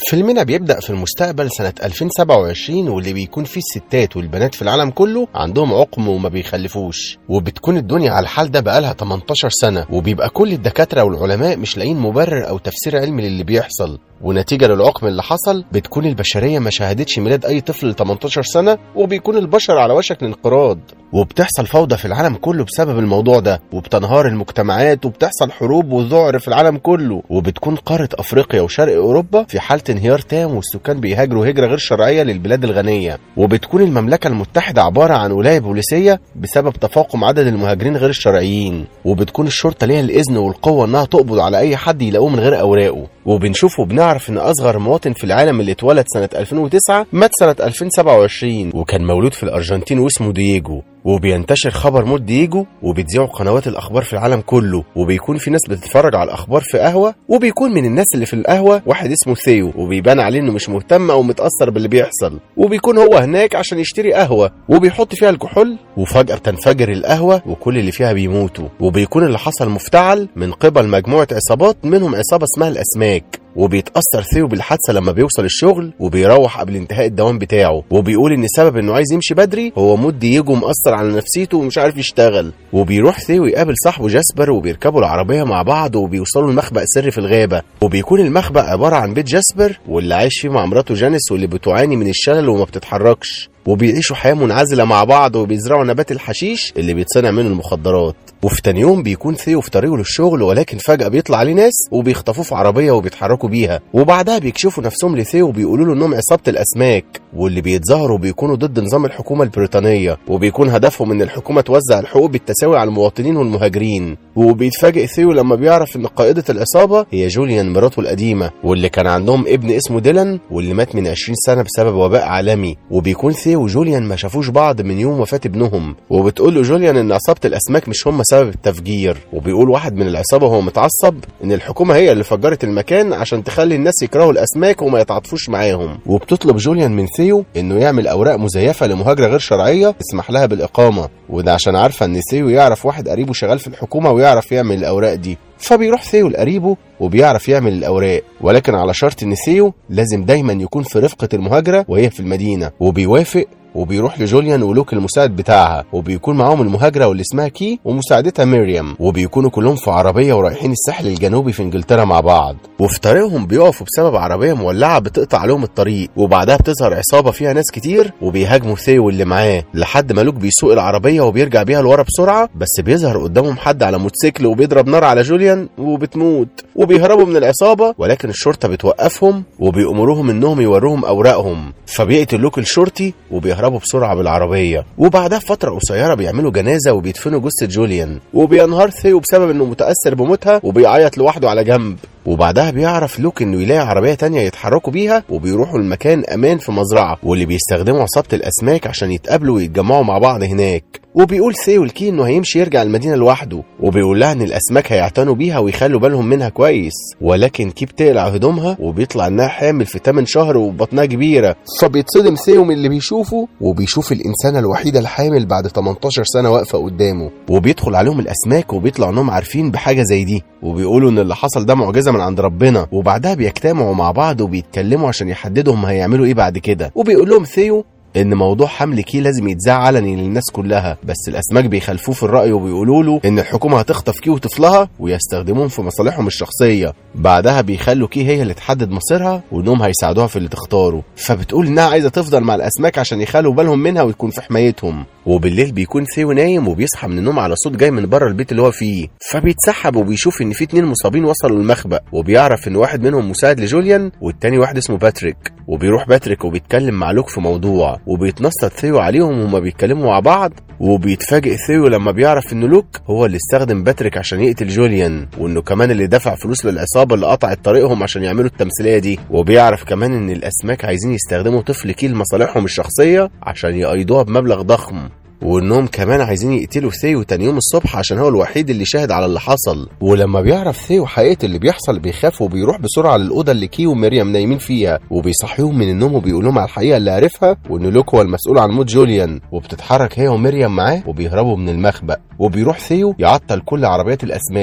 فيلمنا بيبدأ في المستقبل سنة 2027 واللي بيكون فيه الستات والبنات في العالم كله عندهم عقم وما بيخلفوش وبتكون الدنيا على الحال ده بقالها 18 سنة وبيبقى كل الدكاترة والعلماء مش لاقيين مبرر أو تفسير علمي للي بيحصل ونتيجة للعقم اللي حصل بتكون البشرية ما شاهدتش ميلاد أي طفل ل 18 سنة وبيكون البشر على وشك الانقراض وبتحصل فوضى في العالم كله بسبب الموضوع ده وبتنهار المجتمعات وبتحصل حروب وذعر في العالم كله وبتكون قارة أفريقيا وشرق أوروبا في حالة انهيار تام والسكان بيهاجروا هجرة غير شرعية للبلاد الغنية وبتكون المملكة المتحدة عبارة عن ولاية بوليسية بسبب تفاقم عدد المهاجرين غير الشرعيين وبتكون الشرطة ليها الإذن والقوة إنها تقبض على أي حد يلاقوه من غير أوراقه وبنشوف وبنعرف إن أصغر مواطن في العالم اللي اتولد سنة 2009 مات سنة 2027 وكان مولود في الأرجنتين واسمه دييجو وبينتشر خبر موت دييجو وبتذيعوا قنوات الاخبار في العالم كله وبيكون في ناس بتتفرج على الاخبار في قهوه وبيكون من الناس اللي في القهوه واحد اسمه ثيو وبيبان عليه انه مش مهتم او متاثر باللي بيحصل وبيكون هو هناك عشان يشتري قهوه وبيحط فيها الكحول وفجاه بتنفجر القهوه وكل اللي فيها بيموتوا وبيكون اللي حصل مفتعل من قبل مجموعه عصابات منهم عصابه اسمها الاسماك وبيتأثر ثيو بالحادثة لما بيوصل الشغل وبيروح قبل انتهاء الدوام بتاعه وبيقول ان سبب انه عايز يمشي بدري هو مود دييجو مأثر على نفسيته ومش عارف يشتغل وبيروح ثيو يقابل صاحبه جاسبر وبيركبوا العربية مع بعض وبيوصلوا لمخبأ سري في الغابة وبيكون المخبأ عبارة عن بيت جاسبر واللي عايش فيه مع مراته جانيس واللي بتعاني من الشلل وما بتتحركش وبيعيشوا حياة منعزلة مع بعض وبيزرعوا نبات الحشيش اللي بيتصنع منه المخدرات وفي تاني يوم بيكون ثيو في طريقه للشغل ولكن فجأة بيطلع عليه ناس وبيخطفوه في عربية وبيتحركوا بيها وبعدها بيكشفوا نفسهم لثيو وبيقولوا له انهم عصابة الأسماك واللي بيتظاهروا بيكونوا ضد نظام الحكومة البريطانية وبيكون هدفهم ان الحكومة توزع الحقوق بالتساوي على المواطنين والمهاجرين وبيتفاجئ ثيو لما بيعرف ان قائدة العصابة هي جوليان مراته القديمة واللي كان عندهم ابن اسمه ديلان واللي مات من 20 سنة بسبب وباء عالمي وبيكون ثيو وجوليان ما شافوش بعض من يوم وفاة ابنهم وبتقول له جوليان ان عصابة الأسماك مش هم سبب التفجير وبيقول واحد من العصابة وهو متعصب ان الحكومة هي اللي فجرت المكان عشان تخلي الناس يكرهوا الأسماك وما يتعاطفوش معاهم وبتطلب جوليان من ثيو انه يعمل اوراق مزيفة لمهاجرة غير شرعية تسمح لها بالإقامة وده عشان عارفة ان ثيو يعرف واحد قريبه شغال في الحكومة ويعرف يعمل الأوراق دي فبيروح ثيو لقريبه وبيعرف يعمل الأوراق ولكن على شرط ان ثيو لازم دايما يكون في رفقة المهاجرة وهي في المدينة وبيوافق وبيروح لجوليان ولوك المساعد بتاعها وبيكون معاهم المهاجره واللي اسمها كي ومساعدتها ميريام وبيكونوا كلهم في عربيه ورايحين الساحل الجنوبي في انجلترا مع بعض وفي طريقهم بيقفوا بسبب عربيه مولعه بتقطع عليهم الطريق وبعدها بتظهر عصابه فيها ناس كتير وبيهاجموا ثيو اللي معاه لحد ما لوك بيسوق العربيه وبيرجع بيها لورا بسرعه بس بيظهر قدامهم حد على موتوسيكل وبيضرب نار على جوليان وبتموت وبيهربوا من العصابه ولكن الشرطه بتوقفهم وبيأمروهم انهم يوروهم اوراقهم فبيقتل لوك الشرطي وبيهربوا بسرعه بالعربيه وبعدها فتره قصيره بيعملوا جنازه وبيدفنوا جثه جوليان وبينهار ثيو بسبب انه متاثر بموتها وبيعيط لوحده على جنب وبعدها بيعرف لوك انه يلاقي عربيه تانية يتحركوا بيها وبيروحوا لمكان امان في مزرعه واللي بيستخدموا عصابه الاسماك عشان يتقابلوا ويتجمعوا مع بعض هناك وبيقول ثيو لكي انه هيمشي يرجع المدينه لوحده وبيقول لها ان الاسماك هيعتنوا بيها ويخلوا بالهم منها كويس ولكن كي بتقلع هدومها وبيطلع انها حامل في 8 شهر وبطنها كبيره فبيتصدم ثيو من اللي بيشوفه وبيشوف الانسانه الوحيده الحامل بعد 18 سنه واقفه قدامه وبيدخل عليهم الاسماك وبيطلع انهم عارفين بحاجه زي دي وبيقولوا ان اللي حصل ده معجزه من عند ربنا وبعدها بيجتمعوا مع بعض وبيتكلموا عشان يحددوا هم هيعملوا ايه بعد كده وبيقول لهم ثيو ان موضوع حمل كي لازم يتذاع علني للناس كلها بس الاسماك بيخالفوه في الراي وبيقولوا له ان الحكومه هتخطف كي وطفلها ويستخدموهم في مصالحهم الشخصيه بعدها بيخلوا كي هي اللي تحدد مصيرها وانهم هيساعدوها في اللي تختاره فبتقول انها عايزه تفضل مع الاسماك عشان يخلوا بالهم منها وتكون في حمايتهم وبالليل بيكون ثيو نايم وبيصحى من النوم على صوت جاي من بره البيت اللي هو فيه فبيتسحب وبيشوف ان في اتنين مصابين وصلوا المخبأ وبيعرف ان واحد منهم مساعد لجوليان والتاني واحد اسمه باتريك وبيروح باتريك وبيتكلم مع لوك في موضوع وبيتنصت ثيو عليهم وهما بيتكلموا مع بعض وبيتفاجئ ثيو لما بيعرف ان لوك هو اللي استخدم باتريك عشان يقتل جوليان وانه كمان اللي دفع فلوس للعصابه اللي قطعت طريقهم عشان يعملوا التمثيليه دي وبيعرف كمان ان الاسماك عايزين يستخدموا طفل كيل لمصالحهم الشخصيه عشان يقيدوها بمبلغ ضخم وانهم كمان عايزين يقتلوا ثيو تاني يوم الصبح عشان هو الوحيد اللي شاهد على اللي حصل ولما بيعرف ثيو حقيقه اللي بيحصل بيخاف وبيروح بسرعه للاوضه اللي كي ومريم نايمين فيها وبيصحيهم من النوم وبيقول لهم على الحقيقه اللي عرفها وان لوك هو المسؤول عن موت جوليان وبتتحرك هي ومريم معاه وبيهربوا من المخبأ وبيروح ثيو يعطل كل عربيات الاسماك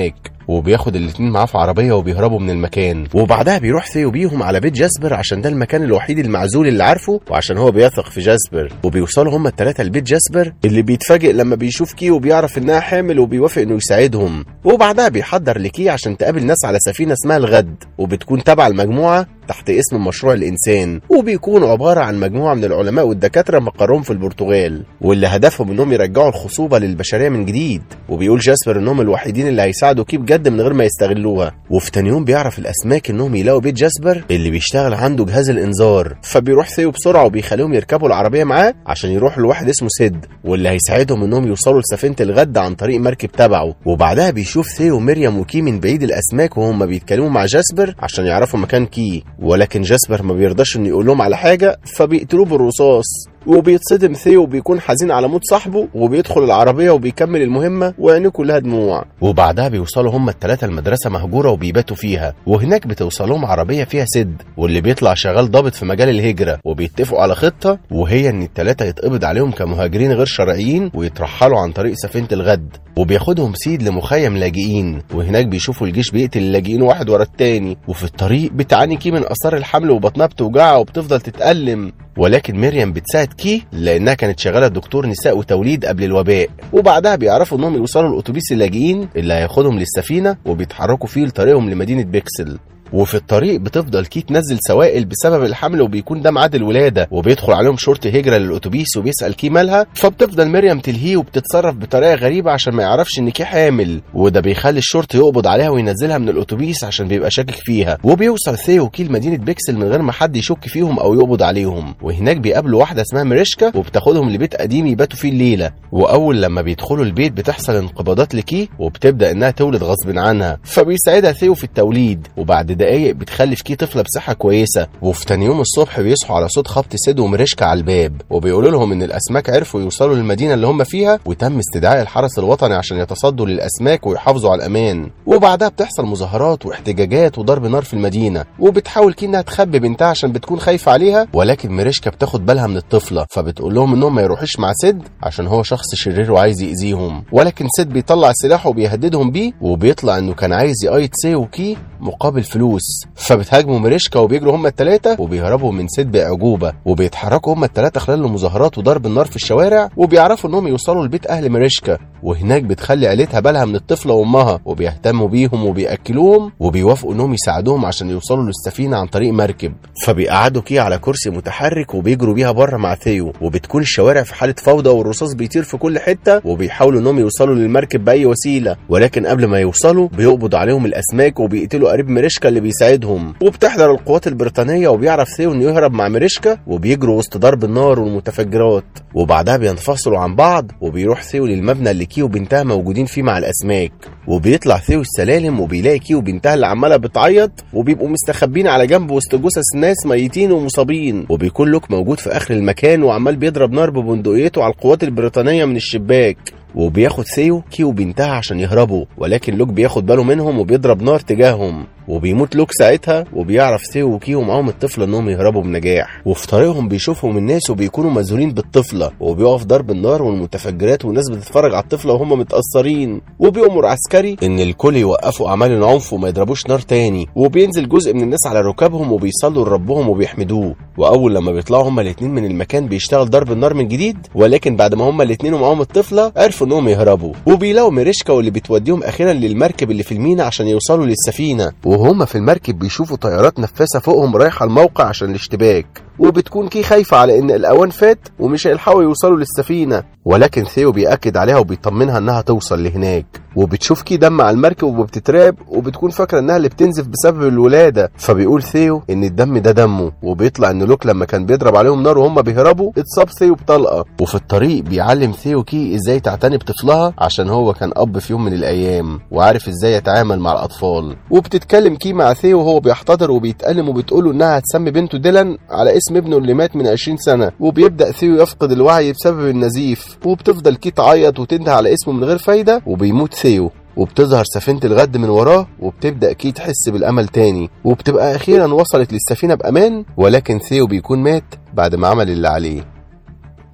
وبياخد الاتنين معاه في عربيه وبيهربوا من المكان وبعدها بيروح ثيو بيهم على بيت جاسبر عشان ده المكان الوحيد المعزول اللي عارفه وعشان هو بيثق في جاسبر وبيوصلوا هما الثلاثه لبيت جاسبر اللي بيتفاجئ لما بيشوف كي وبيعرف انها حامل وبيوافق انه يساعدهم وبعدها بيحضر لكي عشان تقابل ناس على سفينه اسمها الغد وبتكون تبع المجموعه تحت اسم مشروع الإنسان وبيكونوا عبارة عن مجموعة من العلماء والدكاترة مقرهم في البرتغال واللي هدفهم إنهم يرجعوا الخصوبة للبشرية من جديد وبيقول جاسبر إنهم الوحيدين اللي هيساعدوا كي بجد من غير ما يستغلوها وفي تاني يوم بيعرف الأسماك إنهم يلاقوا بيت جاسبر اللي بيشتغل عنده جهاز الإنذار فبيروح ثيو بسرعة وبيخليهم يركبوا العربية معاه عشان يروحوا لواحد اسمه سيد واللي هيساعدهم إنهم يوصلوا لسفينة الغد عن طريق مركب تبعه وبعدها بيشوف ثيو ومريم وكي من بعيد الأسماك وهم بيتكلموا مع جاسبر عشان يعرفوا مكان كي ولكن جاسبر ما بيرضاش انه يقول لهم على حاجه فبيقتلوه بالرصاص وبيتصدم ثيو وبيكون حزين على موت صاحبه وبيدخل العربيه وبيكمل المهمه وعينيه كلها دموع وبعدها بيوصلوا هما الثلاثه المدرسه مهجوره وبيباتوا فيها وهناك بتوصلهم عربيه فيها سد واللي بيطلع شغال ضابط في مجال الهجره وبيتفقوا على خطه وهي ان الثلاثه يتقبض عليهم كمهاجرين غير شرعيين ويترحلوا عن طريق سفينه الغد وبياخدهم سيد لمخيم لاجئين وهناك بيشوفوا الجيش بيقتل اللاجئين واحد ورا التاني وفي الطريق بتعاني كي من اثار الحمل وبطنها بتوجعها وبتفضل تتألم ولكن مريم بتساعد كي لانها كانت شغاله دكتور نساء وتوليد قبل الوباء وبعدها بيعرفوا انهم يوصلوا الاتوبيس اللاجئين اللي هياخدهم للسفينه وبيتحركوا فيه لطريقهم لمدينه بيكسل وفي الطريق بتفضل كي تنزل سوائل بسبب الحمل وبيكون ده ميعاد الولاده وبيدخل عليهم شرطي هجره للاتوبيس وبيسال كي مالها فبتفضل مريم تلهيه وبتتصرف بطريقه غريبه عشان ما يعرفش ان كي حامل وده بيخلي الشرطي يقبض عليها وينزلها من الاتوبيس عشان بيبقى شاكك فيها وبيوصل ثيو وكي لمدينه بيكسل من غير ما حد يشك فيهم او يقبض عليهم وهناك بيقابلوا واحده اسمها مريشكا وبتاخدهم لبيت قديم يباتوا فيه الليله واول لما بيدخلوا البيت بتحصل انقباضات لكي وبتبدا انها تولد غصب عنها فبيساعدها ثيو في التوليد وبعد دقايق بتخلف كي طفله بصحه كويسه وفي تاني يوم الصبح بيصحوا على صوت خبط سيد ومريشكا على الباب وبيقولوا لهم ان الاسماك عرفوا يوصلوا للمدينه اللي هم فيها وتم استدعاء الحرس الوطني عشان يتصدوا للاسماك ويحافظوا على الامان وبعدها بتحصل مظاهرات واحتجاجات وضرب نار في المدينه وبتحاول كي انها تخبي بنتها عشان بتكون خايفه عليها ولكن مريشكا بتاخد بالها من الطفله فبتقول لهم انهم ما يروحوش مع سيد عشان هو شخص شرير وعايز يأذيهم ولكن سيد بيطلع سلاحه وبيهددهم بيه وبيطلع انه كان عايز يقايد سي وكي مقابل فلوس فبتهاجموا مريشكا وبيجروا هما التلاتة وبيهربوا من سيد بأعجوبة وبيتحركوا هما التلاتة خلال المظاهرات وضرب النار في الشوارع وبيعرفوا انهم يوصلوا لبيت اهل مريشكا وهناك بتخلي عيلتها بالها من الطفلة وامها وبيهتموا بيهم وبيأكلوهم وبيوافقوا انهم يساعدوهم عشان يوصلوا للسفينة عن طريق مركب فبيقعدوا كي على كرسي متحرك وبيجروا بيها بره مع ثيو وبتكون الشوارع في حالة فوضى والرصاص بيطير في كل حتة وبيحاولوا انهم يوصلوا للمركب بأي وسيلة ولكن قبل ما يوصلوا بيقبض عليهم الاسماك وبيقتلوا قريب مريشكا اللي بيساعدهم وبتحضر القوات البريطانية وبيعرف ثيو انه يهرب مع مريشكا وبيجروا وسط ضرب النار والمتفجرات وبعدها بينفصلوا عن بعض وبيروح ثيو للمبنى اللي كي وبنتها موجودين فيه مع الاسماك وبيطلع ثيو السلالم وبيلاقي كي وبنتها اللي عماله بتعيط وبيبقوا مستخبين على جنب وسط جثث ناس ميتين ومصابين وبيكون لوك موجود في اخر المكان وعمال بيضرب نار ببندقيته على القوات البريطانيه من الشباك وبياخد ثيو كي وبنتها عشان يهربوا ولكن لوك بياخد باله منهم وبيضرب نار تجاههم وبيموت لوك ساعتها وبيعرف ثيو وكي ومعاهم الطفله انهم يهربوا بنجاح وفي طريقهم بيشوفهم الناس وبيكونوا مذهولين بالطفله وبيقف ضرب النار والمتفجرات والناس بتتفرج على الطفله وهم متاثرين وبيأمر عسكري ان الكل يوقفوا اعمال العنف وما يضربوش نار تاني وبينزل جزء من الناس على ركابهم وبيصلوا لربهم وبيحمدوه واول لما بيطلعوا هما الاثنين من المكان بيشتغل ضرب النار من جديد ولكن بعد ما هما الاثنين ومعاهم الطفله عرفوا انهم يهربوا وبيلاقوا ميريشكا واللي بتوديهم اخيرا للمركب اللي في المينا عشان يوصلوا للسفينه وهما في المركب بيشوفوا طيارات نفاثه فوقهم رايحه الموقع عشان الاشتباك وبتكون كي خايفة على إن الأوان فات ومش هيلحقوا يوصلوا للسفينة ولكن ثيو بيأكد عليها وبيطمنها إنها توصل لهناك وبتشوف كي دم على المركب وبتترعب وبتكون فاكرة إنها اللي بتنزف بسبب الولادة فبيقول ثيو إن الدم ده دمه وبيطلع إن لوك لما كان بيضرب عليهم نار وهم بيهربوا اتصاب ثيو بطلقة وفي الطريق بيعلم ثيو كي إزاي تعتني بطفلها عشان هو كان أب في يوم من الأيام وعارف إزاي يتعامل مع الأطفال وبتتكلم كي مع ثيو وهو بيحتضر وبيتألم وبتقوله إنها هتسمي بنته ديلان على اسم ابنه اللي مات من 20 سنة وبيبدأ ثيو يفقد الوعي بسبب النزيف وبتفضل كي تعيط وتنده على اسمه من غير فايدة وبيموت ثيو وبتظهر سفينة الغد من وراه وبتبدأ كي تحس بالأمل تاني وبتبقى أخيرا وصلت للسفينة بأمان ولكن ثيو بيكون مات بعد ما عمل اللي عليه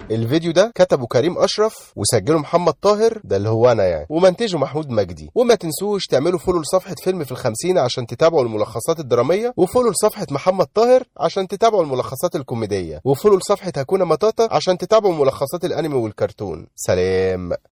الفيديو ده كتبه كريم اشرف وسجله محمد طاهر ده اللي هو انا يعني ومنتجه محمود مجدي وما تنسوش تعملوا فولو لصفحه فيلم في الخمسين عشان تتابعوا الملخصات الدراميه وفولو لصفحه محمد طاهر عشان تتابعوا الملخصات الكوميديه وفولو لصفحه هكونا مطاطا عشان تتابعوا ملخصات الانمي والكرتون سلام